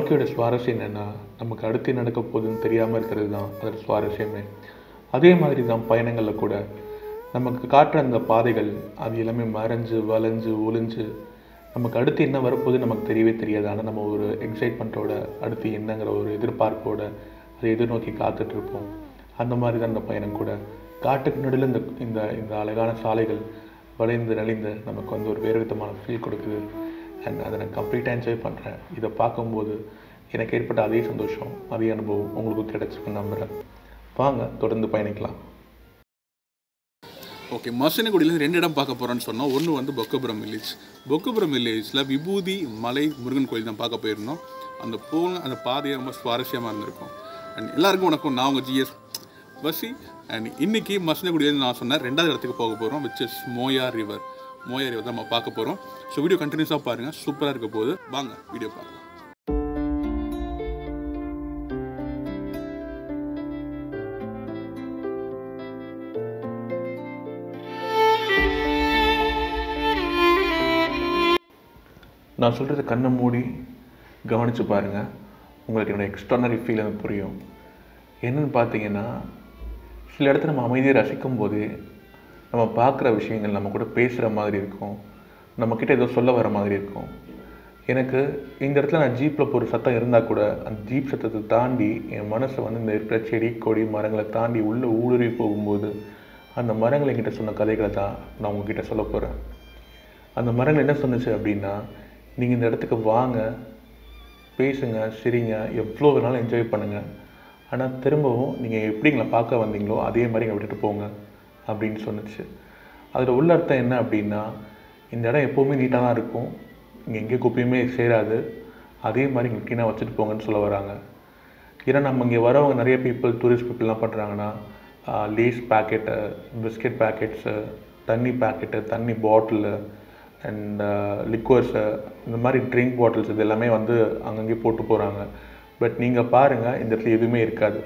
வாழ்க்கையோட சுவாரஸ்யம் என்னென்னா நமக்கு அடுத்து என்ன நடக்க போகுதுன்னு தெரியாமல் இருக்கிறது தான் அதோட சுவாரஸ்யமே அதே மாதிரி தான் பயணங்களில் கூட நமக்கு காட்டுற அந்த பாதைகள் அது எல்லாமே மறைஞ்சு வளைஞ்சு ஒளிஞ்சு நமக்கு அடுத்து என்ன வரப்போகுது நமக்கு தெரியவே தெரியாது ஆனால் நம்ம ஒரு எக்ஸைட்மெண்ட்டோட அடுத்து என்னங்கிற ஒரு எதிர்பார்ப்போட அதை எதிர்நோக்கி காத்துட்டு இருப்போம் அந்த மாதிரி தான் இந்த பயணம் கூட காட்டுக்கு நடுவில் இந்த இந்த இந்த அழகான சாலைகள் வளைந்து நலிந்து நமக்கு வந்து ஒரு வேறு விதமான ஃபீல் கொடுக்குது அண்ட் அதை நான் கம்ப்ளீட்டாக என்ஜாய் பண்ணுறேன் இதை பார்க்கும்போது எனக்கு ஏற்பட்ட அதே சந்தோஷம் அதே அனுபவம் உங்களுக்கும் கிடைச்சிருக்குன்னு நம்புகிறேன் வாங்க தொடர்ந்து பயணிக்கலாம் ஓகே மசனகுடியிலேருந்து ரெண்டு இடம் பார்க்க போகிறோன்னு சொன்னோம் ஒன்று வந்து பொக்கபுரம் வில்லேஜ் பொக்கபுரம் வில்லேஜில் விபூதி மலை முருகன் கோயில் தான் பார்க்க போயிருந்தோம் அந்த போன அந்த பாதையை ரொம்ப சுவாரஸ்யமாக இருந்திருக்கும் அண்ட் எல்லாருக்கும் வணக்கம் நான் உங்கள் ஜிஎஸ் பஸ்ஸி அண்ட் இன்னைக்கு மசனகுடியிலேருந்து நான் சொன்னேன் ரெண்டாவது இடத்துக்கு போக போகிறோம் which is Moyar river Moyar river தான் நம்ம பார்க்க போகிறோம் ஸோ வீடியோ கண்டினியூஸாக பாருங்கள் சூப்பராக இருக்க போகுது வாங்க வீடியோ பார்க்கலாம் நான் சொல்கிறது கண்ணை மூடி கவனித்து பாருங்கள் உங்களுக்கு என்னோட எக்ஸ்ட்ரானரி ஃபீல் எனக்கு புரியும் என்னன்னு பார்த்தீங்கன்னா சில இடத்துல நம்ம அமைதியை ரசிக்கும் போது நம்ம பார்க்குற விஷயங்கள் நம்ம கூட பேசுகிற மாதிரி இருக்கும் நம்மக்கிட்ட ஏதோ சொல்ல வர மாதிரி இருக்கும் எனக்கு இந்த இடத்துல நான் ஜீப்பில் போகிற சத்தம் இருந்தால் கூட அந்த ஜீப் சத்தத்தை தாண்டி என் மனசை வந்து இந்த இருக்கிற செடி கொடி மரங்களை தாண்டி உள்ளே ஊடுருவி போகும்போது அந்த மரங்கள் என்கிட்ட சொன்ன கதைகளை தான் நான் உங்ககிட்ட சொல்ல போகிறேன் அந்த மரங்கள் என்ன சொன்னுச்சு அப்படின்னா நீங்கள் இந்த இடத்துக்கு வாங்க பேசுங்க சிரிங்க எவ்வளோ வேணாலும் என்ஜாய் பண்ணுங்கள் ஆனால் திரும்பவும் நீங்கள் எப்படி எங்களை பார்க்க வந்தீங்களோ அதே மாதிரி எங்களை விட்டுட்டு போங்க அப்படின்னு சொன்னுச்சு அதில் உள்ள அர்த்தம் என்ன அப்படின்னா இந்த இடம் எப்போவுமே நீட்டாக தான் இருக்கும் இங்கே எங்கே குப்பையுமே சேராது அதே மாதிரி இங்கே க்ளீனாக வச்சுட்டு போங்கன்னு சொல்ல வராங்க ஏன்னா நம்ம இங்கே வரவங்க நிறைய பீப்புள் டூரிஸ்ட் பீப்புளெலாம் பண்ணுறாங்கன்னா லேஸ் பேக்கெட்டு பிஸ்கெட் பேக்கெட்ஸு தண்ணி பேக்கெட்டு தண்ணி பாட்டிலு அண்ட் லிக்வர்ஸு இந்த மாதிரி ட்ரிங்க் பாட்டில்ஸ் இது எல்லாமே வந்து அங்கங்கே போட்டு போகிறாங்க பட் நீங்கள் பாருங்கள் இந்த இடத்துல எதுவுமே இருக்காது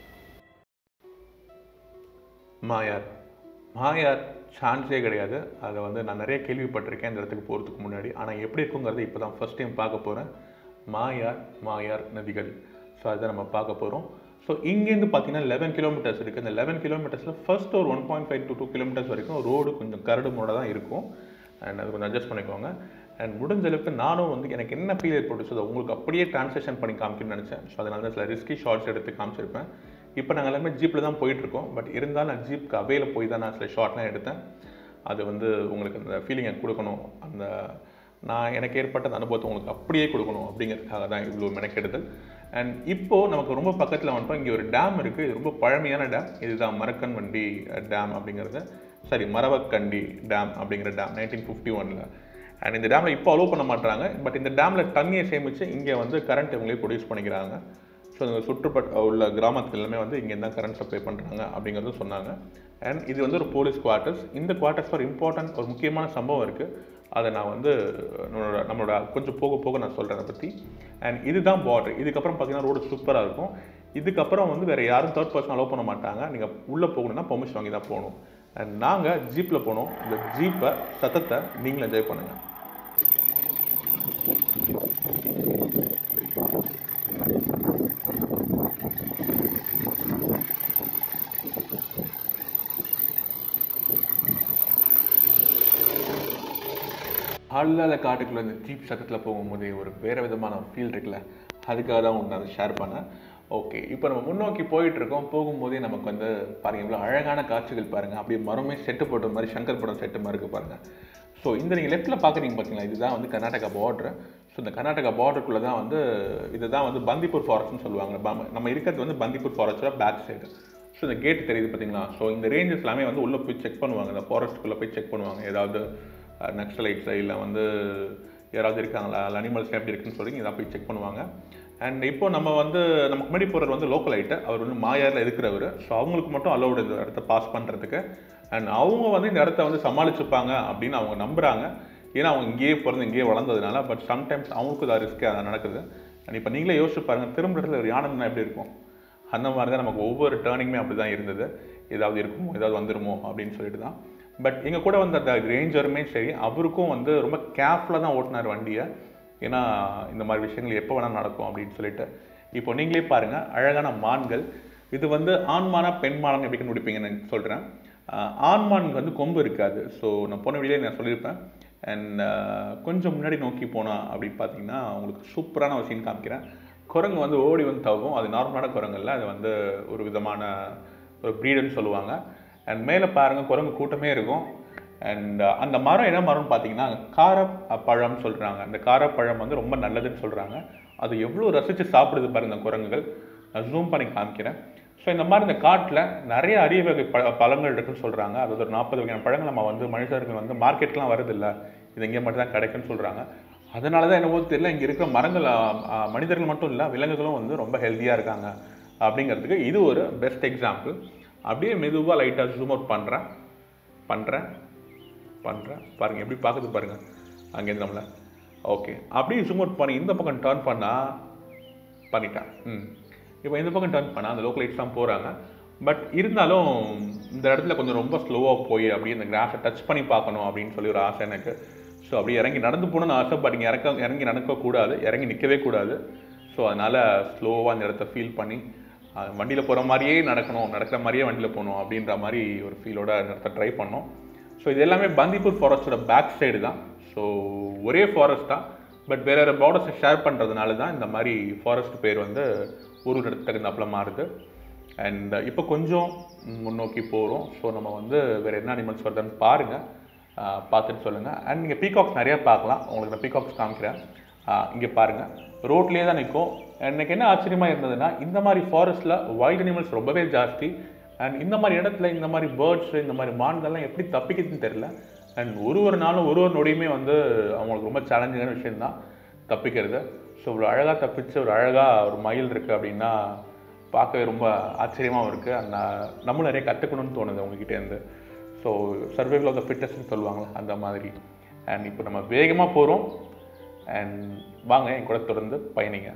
மாயார் மாயார் சான்ஸே கிடையாது அதை வந்து நான் நிறைய கேள்விப்பட்டிருக்கேன் இந்த இடத்துக்கு போகிறதுக்கு முன்னாடி ஆனால் எப்படி இருக்குங்கிறத இப்போ தான் ஃபஸ்ட் டைம் பார்க்க போகிறேன் மாயார் மாயார் நதிகள் ஸோ அதை நம்ம பார்க்க போகிறோம் ஸோ இங்கேருந்து பார்த்தீங்கன்னா லெவன் கிலோமீட்டர்ஸ் இருக்குது இந்த லெவன் கிலோமீட்டர்ஸில் ஃபர்ஸ்ட் ஒரு one point five to two kilometres வரைக்கும் ரோடு கொஞ்சம் கரடு முறை தான் இருக்கும் அண்ட் அது கொஞ்சம் அட்ஜஸ்ட் பண்ணிக்கோங்க அண்ட் முடிஞ்ச அளவுக்கு நானும் வந்து எனக்கு என்ன ஃபீல் ஏற்பட்டுச்சோ அதை உங்களுக்கு அப்படியே ட்ரான்ஸ்லேஷன் பண்ணி காமிக்கணும்னு நினச்சேன் ஸோ அதனால தான் சில ரிஸ்கி ஷார்ட்ஸ் எடுத்து காமிச்சிருப்பேன் இப்போ நாங்கள் எல்லாமே ஜீப்பில் தான் போயிட்டுருக்கோம் பட் இருந்தாலும் நான் ஜீப்புக்கு அவையில் போய் தான் நான் சில ஷார்ட்லாம் எடுத்தேன் அது வந்து உங்களுக்கு அந்த ஃபீலிங்கை கொடுக்கணும் அந்த நான் எனக்கு ஏற்பட்ட அந்த அனுபவத்தை உங்களுக்கு அப்படியே கொடுக்கணும் அப்படிங்கிறதுக்காக தான் இவ்வளோ மெனக்கெடுதல் அண்ட் இப்போது நமக்கு ரொம்ப பக்கத்தில் வந்துட்டோம் இங்கே ஒரு டேம் இருக்குது இது ரொம்ப பழமையான டேம் இதுதான் மரக்கன்வண்டி டேம் அப்படிங்கிறது சாரி மரவக்கண்டி டேம் அப்படிங்கிற டேம் நைன்டீன் ஃபிஃப்டி ஒனில் அண்ட் இந்த டேமில் இப்போ அலோவ் பண்ண மாட்டாங்க பட் இந்த டேமில் தண்ணியை சேமித்து இங்கே வந்து கரண்ட் இவங்களே ப்ரொடியூஸ் பண்ணிக்கிறாங்க ஸோ இந்த சுற்றுப்பட்ட உள்ள கிராமத்துக்கு எல்லாமே வந்து இங்கே தான் கரண்ட் சப்ளை பண்ணுறாங்க அப்படிங்கிறதும் சொன்னாங்க அண்ட் இது வந்து ஒரு போலீஸ் குவார்ட்டர்ஸ் இந்த குவார்ட்டர்ஸ் ஒரு இம்பார்ட்டன்ட் ஒரு முக்கியமான சம்பவம் இருக்குது அதை நான் வந்து நம்மளோட நம்மளோட கொஞ்சம் போக போக நான் சொல்கிறேன் அதை பற்றி அண்ட் இதுதான் பார்டர் இதுக்கப்புறம் பார்த்தீங்கன்னா ரோடு சூப்பராக இருக்கும் இதுக்கப்புறம் வந்து வேறு யாரும் தேர்ட் பர்சன் அலோவ் பண்ண மாட்டாங்க நீங்கள் உள்ளே போகணுன்னா பெர்மிஷன் வாங்கி தான் போகணும் அண்ட் நாங்கள் ஜீப்பில் போனோம் இந்த ஜீப்பை சத்தத்தை நீங்களும் என்ஜாய் பண்ணுங்கள் ஆளில்லாத காட்டுக்குள்ளே இந்த ஜீப் சத்தத்தில் போகும்போது ஒரு வேறு விதமான ஃபீல் இருக்குல்ல அதுக்காக தான் உங்களுக்கு நான் ஷேர் பண்ணேன் ஓகே இப்போ நம்ம முன்னோக்கி போயிட்டு இருக்கோம் போகும்போதே நமக்கு வந்து பாருங்கள் இவ்வளோ அழகான காட்சிகள் பாருங்கள் அப்படியே மரமே செட்டு போட்ட மாதிரி சங்கர் படம் செட்டு மாதிரி இருக்குது பாருங்கள் ஸோ இந்த நீங்கள் லெஃப்ட்டில் பார்க்குறீங்க பார்த்தீங்களா இதுதான் வந்து கர்நாடகா பார்டர் ஸோ இந்த கர்நாடகா பார்டருக்குள்ளே தான் வந்து இதுதான் வந்து பந்திப்பூர் ஃபாரஸ்ட்னு சொல்லுவாங்க ப- நம்ம இருக்கிறது வந்து பந்திப்பூர் ஃபாரஸ்ட்டோட பேக் சைடு ஸோ இந்த கேட் தெரியுது பார்த்தீங்களா ஸோ இந்த ரேஞ்சஸ் எல்லாமே வந்து உள்ளே போய் செக் பண்ணுவாங்க இந்த ஃபாரஸ்ட்டுக்குள்ளே போய் செக் பண்ணுவாங்க ஏதாவது நக்ஸலைட்ஸை இல்லை வந்து யாராவது இருக்காங்களா அனிமல்ஸ் எப்படி இருக்குன்னு சொல்லி இதான் போய் செக் பண்ணுவாங்க அண்ட் இப்போ நம்ம வந்து நமக்கு முன்னாடி போகிறது வந்து லோக்கல் ஐட்டு அவர் வந்து மாயாரில் இருக்கிறவர் ஸோ அவங்களுக்கு மட்டும் அலௌடு இந்த இடத்த பாஸ் பண்ணுறதுக்கு அண்ட் அவங்க வந்து இந்த இடத்த வந்து சமாளிச்சுப்பாங்க அப்படின்னு அவங்க நம்புகிறாங்க ஏன்னா அவங்க இங்கேயே பிறந்து இங்கேயே வளர்ந்ததுனால பட் சம்டைம்ஸ் அவங்களுக்கும் அது ரிஸ்க்கு அது நடக்குது அண்ட் இப்போ நீங்களே யோசிச்சு பாருங்கள் திரும்ப இடத்துல ஒரு யானைன்னா எப்படி இருக்கும் அந்த மாதிரி தான் நமக்கு ஒவ்வொரு டேர்னிங்குமே அப்படி தான் இருந்தது ஏதாவது இருக்குமோ ஏதாவது வந்துருமோ அப்படின்னு சொல்லிட்டு தான் பட் எங்கள் கூட வந்த அந்த ரேஞ்சருமே சரி அவருக்கும் வந்து ரொம்ப கேர்ஃபுல்லாக தான் ஓட்டினார் வண்டியை ஏன்னா இந்த மாதிரி விஷயங்கள் எப்போ வேணால் நடக்கும் அப்படின்னு சொல்லிட்டு இப்போ நீங்களே பாருங்கள் அழகான மான்கள் இது வந்து ஆண்மானா பெண்மானம் எப்படி கண்டுபிடிப்பீங்கன்னு நான் சொல்கிறேன் ஆண்மானுக்கு வந்து கொம்பு இருக்காது ஸோ நான் போன வீடியோ நான் சொல்லியிருப்பேன் அண்ட் கொஞ்சம் முன்னாடி நோக்கி போனா அப்படின்னு பார்த்தீங்கன்னா உங்களுக்கு சூப்பரான ஒரு சீன் காமிக்கிறேன் குரங்கு வந்து ஓடி வந்து தவும் அது நார்மலான குரங்கு இல்லை அது வந்து ஒரு விதமான ஒரு ப்ரீடுன்னு சொல்லுவாங்க அண்ட் மேலே பாருங்கள் குரங்கு கூட்டமே இருக்கும் அண்ட் அந்த மரம் என்ன மரம்னு பார்த்தீங்கன்னா காரப்பழம் சொல்கிறாங்க அந்த காரப்பழம் வந்து ரொம்ப நல்லதுன்னு சொல்கிறாங்க அது எவ்வளோ ரசித்து சாப்பிடுது பாருங்க இந்த குரங்குகள் நான் ஜூம் பண்ணி காமிக்கிறேன் ஸோ இந்த மாதிரி இந்த காட்டில் நிறைய அரிய வகை ப பழங்கள் இருக்குன்னு சொல்கிறாங்க அதாவது ஒரு நாற்பது வகையான பழங்கள் நம்ம வந்து மனுஷர்கள் வந்து மார்க்கெட்லாம் வருதில்ல இது இங்கே மட்டும் தான் கிடைக்குன்னு சொல்கிறாங்க அதனால தான் என்னவோ தெரியல இங்கே இருக்கிற மரங்கள் ஆ, ஆ, மனிதர்கள் மட்டும் இல்லை விலங்குகளும் வந்து ரொம்ப ஹெல்த்தியாக இருக்காங்க அப்படிங்கிறதுக்கு இது ஒரு பெஸ்ட் எக்ஸாம்பிள் அப்படியே மெதுவாக லைட்டாக ஜூம் அவுட் பண்ணுறேன் பண்ணுறேன் பண்ணுறேன் பாருங்கள் எப்படி பார்க்குது பாருங்கள் அங்கேருந்து நம்மளை ஓகே அப்படியே ஜூம் அவுட் பண்ணி இந்த பக்கம் டர்ன் பண்ணால் பண்ணிட்டேன் ம் இப்போ இந்த பக்கம் டர்ன் பண்ணால் அந்த லோக்கல் லைட்ஸ்லாம் போகிறாங்க பட் இருந்தாலும் இந்த இடத்துல கொஞ்சம் ரொம்ப ஸ்லோவாக போய் அப்படியே இந்த கிராஸை டச் பண்ணி பார்க்கணும் அப்படின்னு சொல்லி ஒரு ஆசை எனக்கு ஸோ அப்படியே இறங்கி நடந்து போகணும்னு ஆசை பட் இங்கே இறக்க இறங்கி நடக்கக்கூடாது இறங்கி நிற்கவே கூடாது ஸோ அதனால் ஸ்லோவாக அந்த இடத்த ஃபீல் பண்ணி வண்டியில் போகிற மாதிரியே நடக்கணும் நடக்கிற மாதிரியே வண்டியில் போகணும் அப்படின்ற மாதிரி ஒரு ஃபீலோட அந்த இடத்த ட்ரை பண்ணோம் ஸோ இது எல்லாமே பந்திப்பூர் ஃபாரஸ்ட்டோட பேக் சைடு தான் ஸோ ஒரே ஃபாரஸ்ட் தான் பட் வேற வேறு பார்டர்ஸை ஷேர் பண்ணுறதுனால தான் இந்த மாதிரி ஃபாரஸ்ட் பேர் வந்து ஒரு ஒரு இடத்துக்கு தகுந்தாப்புல மாறுது அண்ட் இப்போ கொஞ்சம் முன்னோக்கி போகிறோம் ஸோ நம்ம வந்து வேறு என்ன அனிமல்ஸ் வருதுன்னு பாருங்கள் பார்த்துட்டு சொல்லுங்கள் அண்ட் நீங்கள் பீகாக்ஸ் நிறையா பார்க்கலாம் உங்களுக்கு நான் பீகாக்ஸ் காமிக்கிறேன் இங்கே பாருங்கள் ரோட்லேயே தான் நிற்கும் எனக்கு என்ன ஆச்சரியமாக இருந்ததுன்னா இந்த மாதிரி ஃபாரஸ்ட்டில் வைல்ட் அனிமல்ஸ் ரொம்பவே ஜாஸ்தி அண்ட் இந்த மாதிரி இடத்துல இந்த மாதிரி பேர்ட்ஸ் இந்த மாதிரி மான்கள்லாம் எப்படி தப்பிக்குதுன்னு தெரியல அண்ட் ஒரு ஒரு நாளும் ஒரு ஒரு நொடியுமே வந்து அவங்களுக்கு ரொம்ப சேலஞ்சிங்கான விஷயம்தான் தப்பிக்கிறது ஸோ இவ்வளோ அழகாக தப்பிச்சு ஒரு அழகாக ஒரு மயில் இருக்குது அப்படின்னா பார்க்கவே ரொம்ப ஆச்சரியமாகவும் இருக்குது அந்த நம்மளும் நிறைய கற்றுக்கணும்னு தோணுது உங்ககிட்டேருந்து ஸோ சர்வைவல் ஆஃப் த ஃபிட்டஸ்ட்னு சொல்லுவாங்களே அந்த மாதிரி அண்ட் இப்போ நம்ம வேகமாக போகிறோம் அண்ட் வாங்க என் கூட தொடர்ந்து பயணிங்க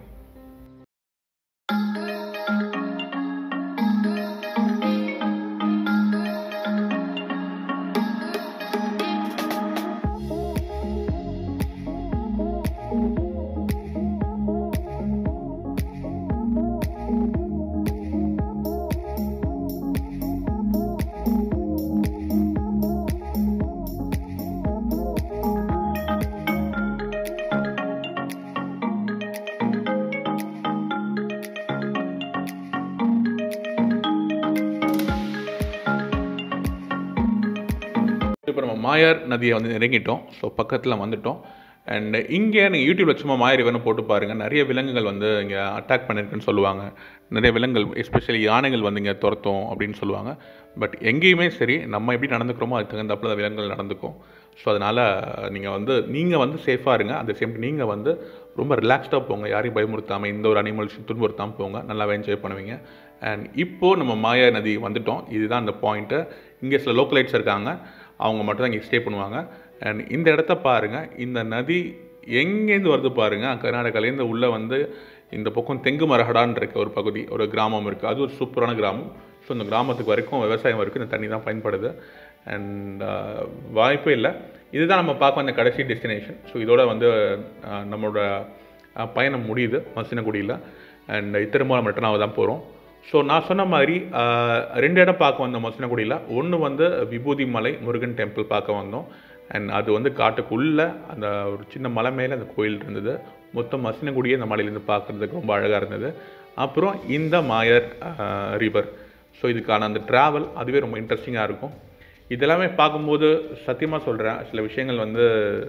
இப்போ நம்ம மாயார் நதியை வந்து இறங்கிட்டோம் ஸோ பக்கத்தில் வந்துட்டோம் அண்ட் இங்கே நீங்கள் யூடியூப்ல சும்மா மாயார் வேணும் போட்டு பாருங்கள் நிறைய விலங்குகள் வந்து இங்கே அட்டாக் பண்ணியிருக்குன்னு சொல்லுவாங்க நிறைய விலங்குகள் எஸ்பெஷலி யானைகள் வந்து இங்கே துரத்தும் அப்படின்னு சொல்லுவாங்க பட் எங்கேயுமே சரி நம்ம எப்படி நடந்துக்கிறோமோ அதுக்கு தகுந்தாப்புல அந்த விலங்குகள் நடந்துக்கும் ஸோ அதனால் நீங்கள் வந்து நீங்கள் வந்து சேஃபாக இருங்க அந்த சேம் நீங்கள் வந்து ரொம்ப ரிலாக்ஸ்டாக போங்க யாரையும் பயமுறுத்தாமல் இந்த ஒரு அனிமல்ஸையும் துன்புறுத்தாமல் போங்க நல்லாவே என்ஜாய் பண்ணுவீங்க அண்ட் இப்போது நம்ம மாயா நதி வந்துட்டோம் இதுதான் அந்த பாயிண்ட்டு இங்கே சில லோக்கலைட்ஸ் இருக்காங்க அவங்க மட்டும் தான் இங்கே ஸ்டே பண்ணுவாங்க அண்ட் இந்த இடத்த பாருங்கள் இந்த நதி எங்கேருந்து வருது பாருங்கள் கர்நாடகாலேருந்து உள்ளே வந்து இந்த பக்கம் தெங்கு மரகடான்னு இருக்க ஒரு பகுதி ஒரு கிராமம் இருக்குது அது ஒரு சூப்பரான கிராமம் ஸோ இந்த கிராமத்துக்கு வரைக்கும் விவசாயம் வரைக்கும் இந்த தண்ணி தான் பயன்படுது அண்ட் வாய்ப்பே இல்லை இதுதான் நம்ம பார்க்க வந்த கடைசி டெஸ்டினேஷன் ஸோ இதோட வந்து அஹ், நம்மளோட அஹ், பயணம் முடியுது மசினகுடியில் அண்ட் திரும்ப நம்ம ரிட்டர்னாக தான் போகிறோம் ஸோ நான் சொன்ன மாதிரி ஆஹ், ரெண்டு இடம் பார்க்க வந்தோம் மசினகுடியில் ஒன்று வந்து விபூதி மலை முருகன் டெம்பிள் பார்க்க வந்தோம் அண்ட் அது வந்து காட்டுக்குள்ளே அந்த ஒரு சின்ன மலை மேலே அந்த கோயில் இருந்தது மொத்தம் மசினகுடியே அந்த மலையிலேருந்து பார்க்குறதுக்கு ரொம்ப அழகாக இருந்தது அப்புறம் இந்த மாயர் ரிவர் ஸோ இதுக்கான அந்த ட்ராவல் அதுவே ரொம்ப இன்ட்ரெஸ்டிங்காக இருக்கும் இதெல்லாமே பார்க்கும்போது சத்தியமாக சொல்கிறேன் சில விஷயங்கள் வந்து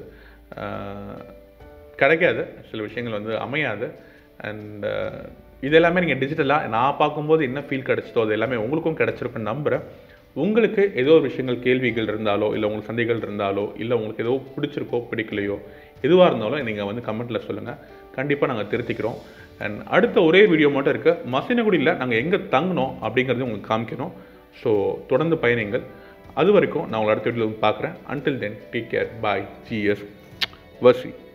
ஆஹ், கிடைக்காது சில விஷயங்கள் வந்து அமையாது அண்ட் இது எல்லாமே நீங்கள் டிஜிட்டலாக நான் பார்க்கும்போது என்ன ஃபீல் கிடைச்சதோ அது எல்லாமே உங்களுக்கும் கிடைச்சிருக்குன்னு நம்புகிறேன் உங்களுக்கு ஏதோ ஒரு விஷயங்கள் கேள்விகள் இருந்தாலோ இல்லை உங்களுக்கு சந்தைகள் இருந்தாலோ இல்லை உங்களுக்கு ஏதோ பிடிச்சிருக்கோ பிடிக்கலையோ எதுவாக இருந்தாலும் நீங்கள் வந்து கமெண்ட்டில் சொல்லுங்கள் கண்டிப்பாக நாங்கள் திருத்திக்கிறோம் அண்ட் அடுத்த ஒரே வீடியோ மட்டும் இருக்குது மசினகுடியில் நாங்கள் எங்கே தங்கினோம் அப்படிங்கிறது உங்களுக்கு காமிக்கணும் ஸோ தொடர்ந்து பயணிங்கள் அது வரைக்கும் நான் உங்களை அடுத்த வீடியோவில் பார்க்குறேன் until then take care bye GS வசி